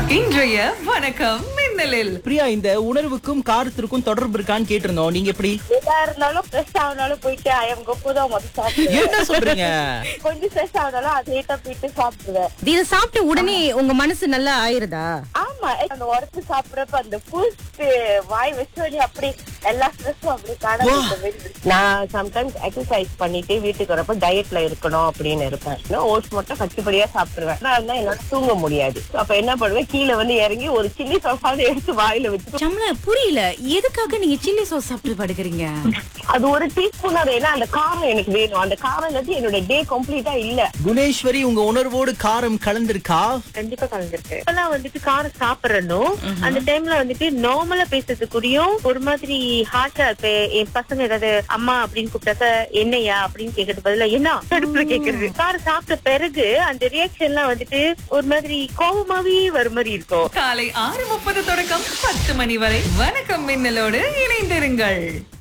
இன்றைய வணக்கம் மின்னலில் பிரியா இந்த உணர்வுக்கும் காரத்திற்கும் தொடர்பு இருக்கான்னு கேட்டிருந்தோம் நீங்க எப்படி எதா இருந்தாலும் ஃப்ரெஷ் ஆனாலும் போயிட்டு ஐயம் கொப்பு தான் மொத்தம் சாப்பிடுவேன் என்ன சொல்றீங்க கொஞ்சம் ஃப்ரெஷ் ஆனாலும் அது லேட்டா போயிட்டு சாப்பிடுவேன் இத சாப்பிட்ட உடனே உங்க மனசு நல்லா ஆயிருதா ஆமா அந்த உரத்து சாப்பிடுறப்ப அந்த பூஸ்ட் வாய் வச்சு அப்படி எல்லா ஸ்ட்ரெஸ்ஸும் அப்படி காணாம நான் சம்டைம்ஸ் எக்ஸசைஸ் பண்ணிட்டு வீட்டுக்கு வரப்ப டயட்ல இருக்கணும் அப்படின்னு இருப்பேன் ஓட்ஸ் மட்டும் கட்டுப்படியா சாப்பிடுவேன் நான் இருந்தா என்னால தூங்க முடியாது அப்ப என்ன பண்ணுவேன் கீழே வந்து இறங்கி ஒரு சில்லி சாப்பாடு எடுத்து வாயில வச்சு சம்ல புரியல எதுக்காக நீங்க சில்லி சாஸ் சாப்பிட்டு படுக்கிறீங்க அது ஒரு டீஸ்பூன் அது ஏன்னா அந்த காரம் எனக்கு வேணும் அந்த காரம் இல்லாட்டி என்னோட டே கம்ப்ளீட்டா இல்ல குணேஸ்வரி உங்க உணர்வோடு காரம் கலந்திருக்கா கண்டிப்பா கலந்துருக்கு இப்பெல்லாம் வந்துட்டு காரம் சாப்பிடணும் அந்த டைம்ல வந்துட்டு நார்மலா பேசுறதுக்குரியும் ஒரு மாதிரி ஹார்ஷா இப்ப என் பசங்க ஏதாவது அம்மா அப்படின்னு கூப்பிட்டாக்க என்னையா அப்படின்னு கேக்குறது பதிலா என்ன தடுப்புல கேக்குறது காரம் சாப்பிட்ட பிறகு அந்த ரியாக்ஷன் எல்லாம் வந்துட்டு ஒரு மாதிரி கோபமாவே வர மாதிரி இருக்கும் காலை ஆறு முப்பது தொடக்கம் பத்து மணி வரை வணக்கம் மின்னலோடு இணைந்திருங்கள்